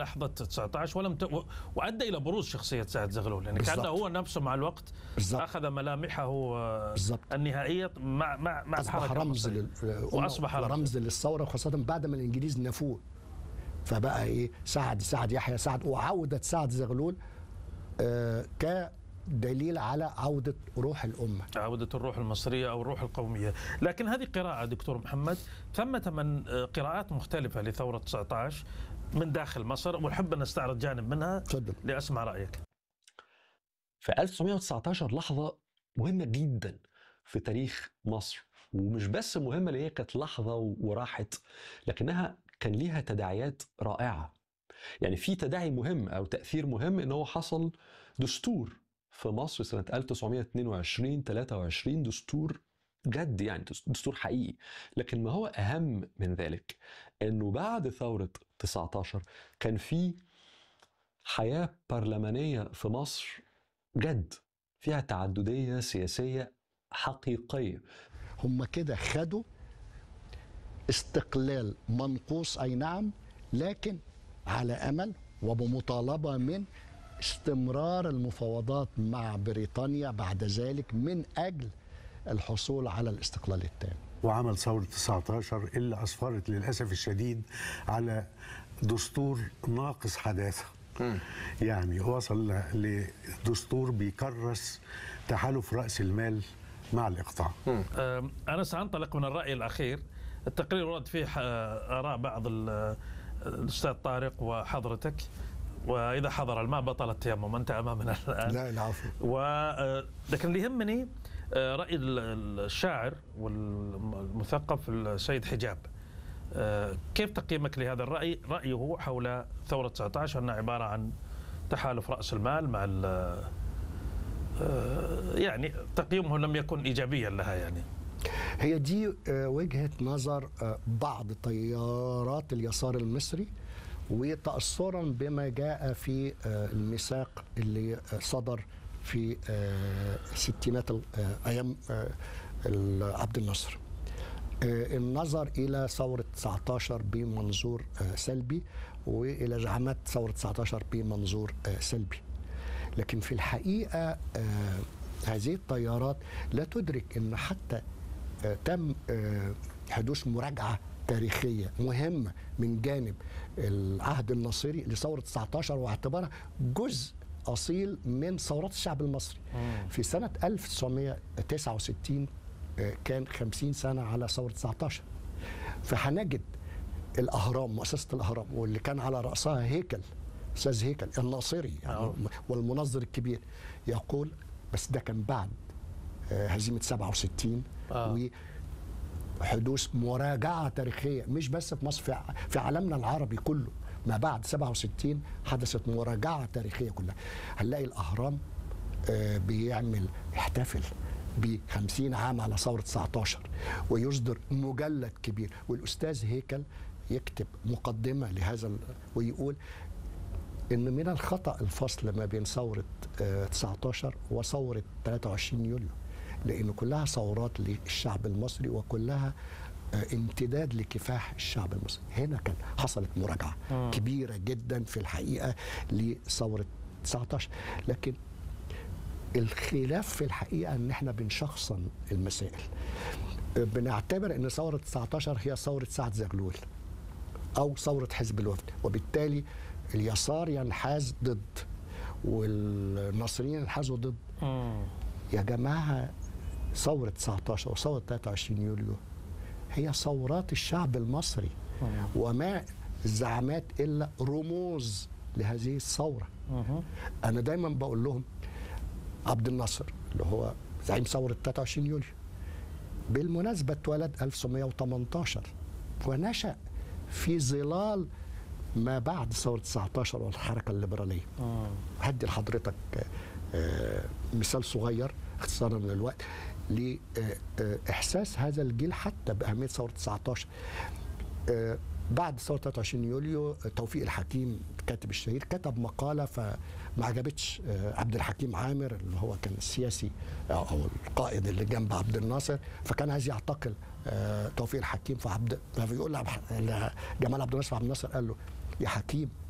لحظه 19 ولم ت... و- وادى الى بروز شخصيه سعد زغلول يعني كانه بالضبط. هو نفسه مع الوقت بالضبط. اخذ ملامحه آه، بالضبط. النهائيه مع مع مع اصبح الحركه رمز المصرية. لل... وأصبح رمز. رمز للثوره خاصه بعد ما الانجليز نفوه فبقى ايه سعد سعد يحيى سعد وعوده سعد زغلول آه كدليل على عوده روح الامه عودة الروح المصرية أو الروح القومية لكن هذه قراءة دكتور محمد ثمة من آه، قراءات مختلفة لثورة 19 من داخل مصر ونحب أن نستعرض جانب منها تفضل لأسمع رأيك في 1919 لحظة مهمة جدا في تاريخ مصر ومش بس مهمة اللي هي كانت لحظة وراحت لكنها كان ليها تداعيات رائعة يعني في تداعي مهم أو تأثير مهم إن هو حصل دستور في مصر سنة 1922 23 دستور جد يعني دستور حقيقي لكن ما هو أهم من ذلك إنه بعد ثورة 19 كان في حياة برلمانية في مصر جد فيها تعددية سياسية حقيقية هم كده خدوا استقلال منقوص اي نعم لكن على امل وبمطالبه من استمرار المفاوضات مع بريطانيا بعد ذلك من اجل الحصول على الاستقلال التام وعمل ثورة 19 اللي أسفرت للأسف الشديد على دستور ناقص حداثة يعني وصل ل- لدستور بيكرس تحالف رأس المال مع الإقطاع آم، أنا سأنطلق من الرأي الأخير التقرير ورد فيه آه، آراء بعض ال- الأستاذ طارق وحضرتك وإذا حضر الماء بطل التيمم أنت أمامنا الآن لا العفو و آه، لكن اللي يهمني آه، رأي ال- الشاعر والمثقف السيد حجاب آه، كيف تقييمك لهذا الرأي رأيه حول ثورة 19 أنها عبارة عن تحالف رأس المال مع ال- آه، يعني تقييمه لم يكن إيجابيا لها يعني هي دي آه، وجهة نظر آه، بعض تيارات اليسار المصري وتأثرا بما جاء في آه، الميثاق اللي آه، صدر في آه، ستينات ال- آه، أيام آه، ال- عبد الناصر آه، النظر إلى ثورة 19 بمنظور آه، سلبي وإلى زعامات ثورة 19 بمنظور آه، سلبي لكن في الحقيقة آه، هذه التيارات لا تدرك أن حتى آه، تم آه، حدوث مراجعة تاريخية مهمة من جانب العهد الناصري لثورة 19 واعتبارها جزء أصيل من ثورات الشعب المصري في سنة 1969 آه، كان 50 سنة على ثورة 19 فهنجد الأهرام مؤسسة الأهرام واللي كان على رأسها هيكل أستاذ هيكل الناصري يعني آه. والمنظر الكبير يقول بس ده كان بعد آه، هزيمة 67 آه. وحدوث مراجعة تاريخية مش بس في مصر في ع- في عالمنا العربي كله ما بعد 67 حدثت مراجعة تاريخية كلها هنلاقي الأهرام آه، بيعمل يحتفل ب 50 عام على ثورة 19 ويصدر مجلد كبير والأستاذ هيكل يكتب مقدمة لهذا ال- ويقول ان من الخطا الفصل ما بين ثوره آه، 19 وثوره 23 يوليو لان كلها ثورات للشعب المصري وكلها آه، امتداد لكفاح الشعب المصري هنا كان حصلت مراجعه كبيره جدا في الحقيقه لثوره 19 لكن الخلاف في الحقيقه ان احنا بنشخصن المسائل آه، بنعتبر ان ثوره 19 هي ثوره سعد زغلول او ثوره حزب الوفد وبالتالي اليسار ينحاز ضد والناصريين ينحازوا ضد يا جماعه ثوره 19 وثوره 23 يوليو هي ثورات الشعب المصري وما الزعامات الا رموز لهذه الثوره انا دايما بقول لهم عبد الناصر اللي هو زعيم ثوره 23 يوليو بالمناسبه اتولد 1918 ونشأ في ظلال ما بعد ثورة 19 والحركة الليبرالية هدي لحضرتك آه، مثال صغير اختصارا للوقت لإحساس هذا الجيل حتى بأهمية ثورة 19 آه، بعد ثورة 23 يوليو آه، توفيق الحكيم كاتب الشهير كتب مقالة فما عجبتش آه، عبد الحكيم عامر اللي هو كان السياسي أو أو القائد اللي جنب عبد الناصر فكان عايز يعتقل آه، توفيق الحكيم فعبد فبيقول لعب- لجمال عبد الناصر عبد الناصر قال له يا حكيم